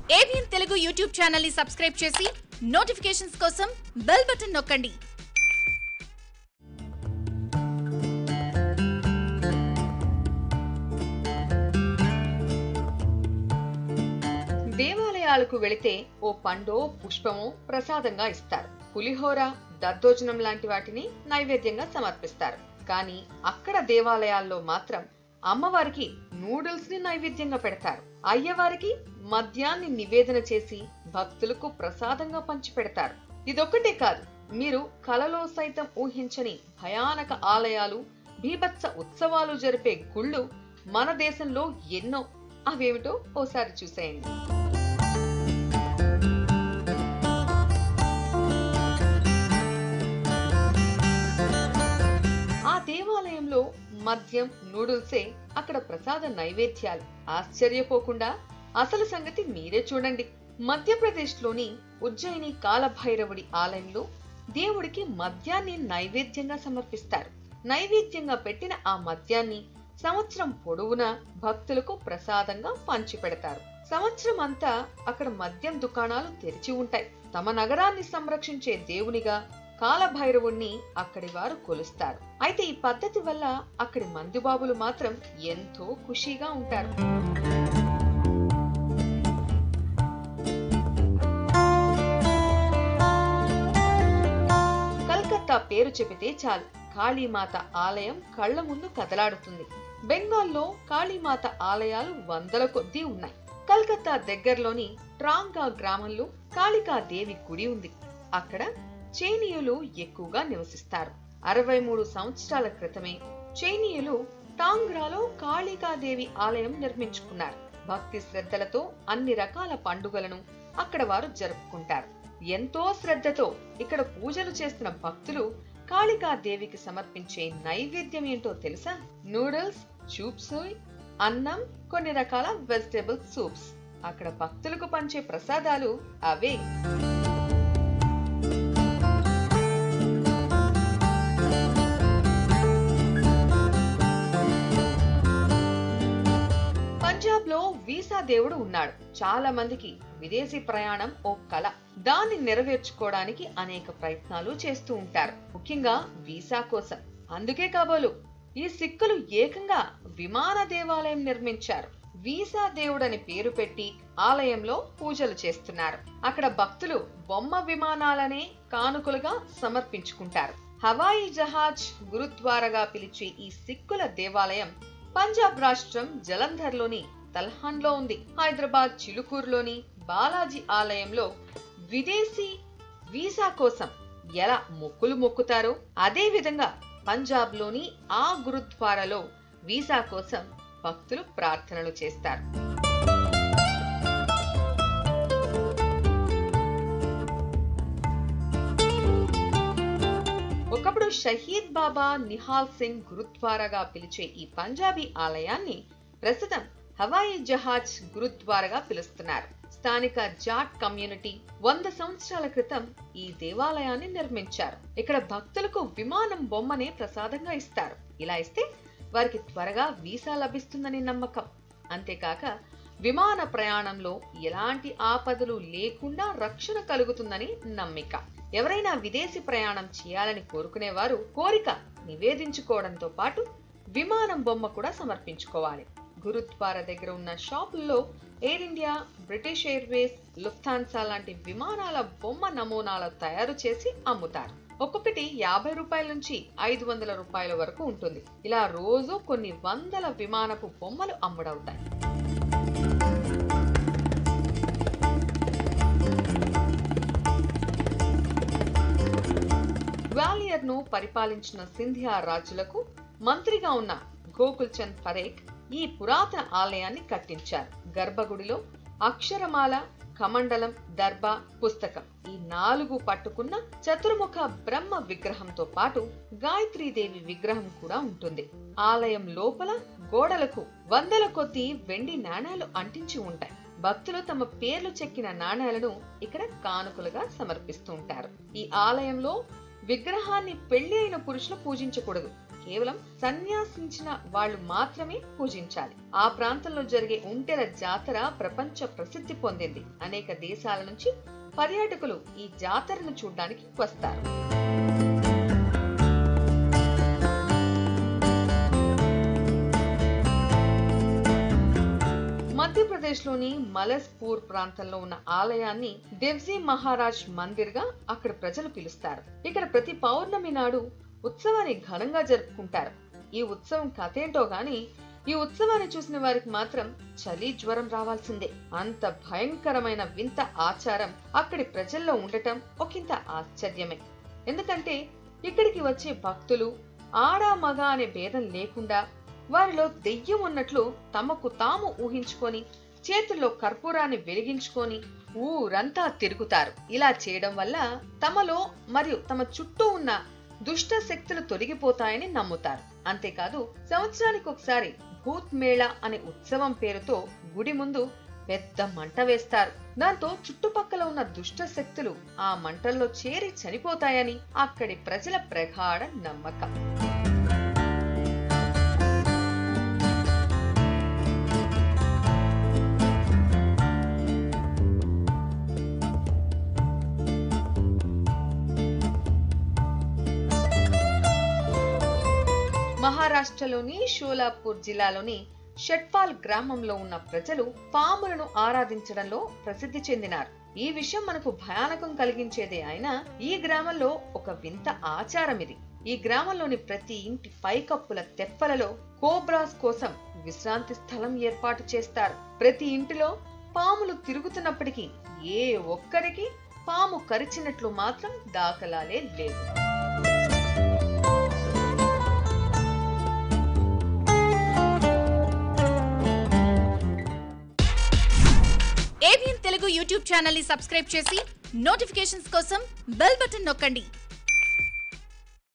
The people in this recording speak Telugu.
ఏబిఎన్ తెలుగు యూట్యూబ్ ఛానల్ ని సబ్స్క్రైబ్ చేసి నోటిఫికేషన్స్ కోసం బెల్ బటన్ నొక్కండి దేవాలయాలకు వెళితే ఓ పండో పుష్పమో ప్రసాదంగా ఇస్తారు పులిహోర దద్దోజనం లాంటి వాటిని నైవేద్యంగా సమర్పిస్తారు కానీ అక్కడ దేవాలయాల్లో మాత్రం అమ్మవారికి నూడిల్స్ ని నైవేద్యంగా పెడతారు అయ్యవారికి మద్యాన్ని నివేదన చేసి భక్తులకు ప్రసాదంగా పంచి పెడతారు ఇదొక్కటే కాదు మీరు కలలో సైతం ఊహించని భయానక ఆలయాలు బీభత్స ఉత్సవాలు జరిపే గుళ్ళు మన దేశంలో ఎన్నో అవేమిటో ఓసారి చూసేయండి ఆ దేవాలయంలో మద్యం నూడిల్సే అక్కడ ప్రసాద నైవేద్యాలు ఆశ్చర్యపోకుండా అసలు సంగతి మీరే చూడండి మధ్యప్రదేశ్ లోని ఉజ్జయిని కాలభైరవుడి ఆలయంలో దేవుడికి మద్యాన్ని నైవేద్యంగా సమర్పిస్తారు నైవేద్యంగా పెట్టిన ఆ మద్యాన్ని సంవత్సరం పొడవునా భక్తులకు ప్రసాదంగా పంచి పెడతారు సంవత్సరం అంతా అక్కడ మద్యం దుకాణాలు తెరిచి ఉంటాయి తమ నగరాన్ని సంరక్షించే దేవునిగా కాలభైరవుణ్ణి అక్కడి వారు కొలుస్తారు అయితే ఈ పద్ధతి వల్ల అక్కడి మందుబాబులు మాత్రం ఎంతో ఖుషీగా ఉంటారు కల్కత్తా పేరు చెబితే చాలు కాళీమాత ఆలయం కళ్ల ముందు కదలాడుతుంది బెంగాల్లో కాళీమాత ఆలయాలు వందల కొద్దీ ఉన్నాయి కల్కత్తా దగ్గరలోని ట్రాంగా గ్రామంలో కాళికా దేవి గుడి ఉంది అక్కడ చైనీయులు ఎక్కువగా నివసిస్తారు అరవై మూడు సంవత్సరాల క్రితమే చైనీయులు టాంగ్రాలో కాళికాదేవి ఆలయం నిర్మించుకున్నారు భక్తి శ్రద్ధలతో అన్ని రకాల పండుగలను అక్కడ వారు జరుపుకుంటారు ఎంతో శ్రద్ధతో ఇక్కడ పూజలు చేస్తున్న భక్తులు కాళికాదేవికి సమర్పించే నైవేద్యం ఏంటో తెలుసా నూడిల్స్ చూప్సోయ్ అన్నం కొన్ని రకాల వెజిటేబుల్ సూప్స్ అక్కడ భక్తులకు పంచే ప్రసాదాలు అవే పంజాబ్ లో వీసా దేవుడు ఉన్నాడు చాలా మందికి విదేశీ ప్రయాణం ఓ కళ దాన్ని నెరవేర్చుకోవడానికి అనేక ప్రయత్నాలు చేస్తూ ఉంటారు ముఖ్యంగా వీసా కోసం అందుకే కాబోలు ఈ సిక్కులు ఏకంగా విమాన దేవాలయం నిర్మించారు వీసా దేవుడని పేరు పెట్టి ఆలయంలో పూజలు చేస్తున్నారు అక్కడ భక్తులు బొమ్మ విమానాలనే కానుకలుగా సమర్పించుకుంటారు హవాయి జహాజ్ గురుద్వారగా పిలిచే ఈ సిక్కుల దేవాలయం పంజాబ్ రాష్ట్రం జలంధర్లోని తల్హాన్లో ఉంది హైదరాబాద్ చిలుకూరులోని బాలాజీ ఆలయంలో విదేశీ వీసా కోసం ఎలా మొక్కులు మొక్కుతారో అదే విధంగా పంజాబ్లోని ఆ గురుద్వారాలో వీసా కోసం భక్తులు ప్రార్థనలు చేస్తారు ఒకప్పుడు షహీద్ బాబా నిహాల్ సింగ్ గురుద్వారాగా పిలిచే ఈ పంజాబీ ఆలయాన్ని ప్రస్తుతం హవాయి జహాజ్ గురుద్వారాగా పిలుస్తున్నారు స్థానిక జాట్ కమ్యూనిటీ వంద సంవత్సరాల క్రితం ఈ దేవాలయాన్ని నిర్మించారు ఇక్కడ భక్తులకు విమానం బొమ్మనే ప్రసాదంగా ఇస్తారు ఇలా ఇస్తే వారికి త్వరగా వీసా లభిస్తుందని నమ్మకం అంతేకాక విమాన ప్రయాణంలో ఎలాంటి ఆపదలు లేకుండా రక్షణ కలుగుతుందని నమ్మిక ఎవరైనా విదేశీ ప్రయాణం చేయాలని కోరుకునేవారు కోరిక నివేదించుకోవడంతో పాటు విమానం బొమ్మ కూడా సమర్పించుకోవాలి గురుద్వారా దగ్గర ఉన్న షాపుల్లో Air India British Airways Lufthansa లాంటి విమానాల బొమ్మ నమూనాల తయారు చేసి అమ్ముతారు ఒక్కొక్కటి యాభై రూపాయల నుంచి ఐదు వందల రూపాయల వరకు ఉంటుంది ఇలా రోజు కొన్ని వందల విమానపు బొమ్మలు అమ్ముడవుతాయి గ్వాలియర్ ను పరిపాలించిన సింధియా రాజులకు మంత్రిగా ఉన్న గోకుల్ చంద్ పరేఖ్ ఈ పురాతన ఆలయాన్ని కట్టించారు గర్భగుడిలో అక్షరమాల కమండలం దర్బా పుస్తకం ఈ నాలుగు పట్టుకున్న చతుర్ముఖ బ్రహ్మ విగ్రహంతో పాటు గాయత్రీదేవి విగ్రహం కూడా ఉంటుంది ఆలయం లోపల గోడలకు వందల కొద్ది వెండి నాణేలు అంటించి ఉంటాయి భక్తులు తమ పేర్లు చెక్కిన నాణేలను ఇక్కడ కానుకలుగా సమర్పిస్తూ ఉంటారు ఈ ఆలయంలో విగ్రహాన్ని పెళ్లి అయిన పురుషులు పూజించకూడదు కేవలం సన్యాసించిన వాళ్ళు మాత్రమే పూజించాలి ఆ ప్రాంతంలో జరిగే ఉంటెల జాతర ప్రపంచ ప్రసిద్ధి పొందింది అనేక దేశాల నుంచి పర్యాటకులు ఈ జాతరను చూడడానికి వస్తారు మధ్యప్రదేశ్లోని మలస్పూర్ ప్రాంతంలో ఉన్న ఆలయాన్ని దేవ్జీ మహారాజ్ మందిర్ గా అక్కడ ప్రజలు పిలుస్తారు ఇక్కడ ప్రతి పౌర్ణమి నాడు ఉత్సవాన్ని ఘనంగా జరుపుకుంటారు ఈ ఉత్సవం కథేంటో గాని ఈ ఉత్సవాన్ని చూసిన వారికి మాత్రం చలి జ్వరం రావాల్సిందే అంత భయంకరమైన వింత ఆచారం అక్కడి ప్రజల్లో ఉండటం ఒకంత ఆశ్చర్యమే ఎందుకంటే ఇక్కడికి వచ్చే భక్తులు ఆడా మగ అనే భేదం లేకుండా వారిలో దెయ్యం ఉన్నట్లు తమకు తాము ఊహించుకొని చేతుల్లో కర్పూరాన్ని వెలిగించుకొని ఊరంతా తిరుగుతారు ఇలా చేయడం వల్ల తమలో మరియు తమ చుట్టూ ఉన్న దుష్ట శక్తులు తొలగిపోతాయని నమ్ముతారు అంతేకాదు సంవత్సరానికి ఒకసారి భూత్ మేళా అనే ఉత్సవం పేరుతో గుడి ముందు పెద్ద మంట వేస్తారు దాంతో చుట్టుపక్కల ఉన్న దుష్ట శక్తులు ఆ మంటల్లో చేరి చనిపోతాయని అక్కడి ప్రజల ప్రగాఢ నమ్మకం మహారాష్ట్రలోని షోలాపూర్ జిల్లాలోని షట్పాల్ గ్రామంలో ఉన్న ప్రజలు పాములను ఆరాధించడంలో ప్రసిద్ధి చెందినారు ఈ విషయం మనకు భయానకం కలిగించేదే అయినా ఈ గ్రామంలో ఒక వింత ఆచారం ఇది ఈ గ్రామంలోని ప్రతి ఇంటి పైకప్పుల తెప్పలలో కోబ్రాస్ కోసం విశ్రాంతి స్థలం ఏర్పాటు చేస్తారు ప్రతి ఇంటిలో పాములు తిరుగుతున్నప్పటికీ ఏ ఒక్కరికి పాము కరిచినట్లు మాత్రం దాఖలాలే లేవు ఏబిఎన్ తెలుగు యూట్యూబ్ ఛానల్ ని సబ్స్క్రైబ్ చేసి నోటిఫికేషన్స్ కోసం బెల్ బటన్ నొక్కండి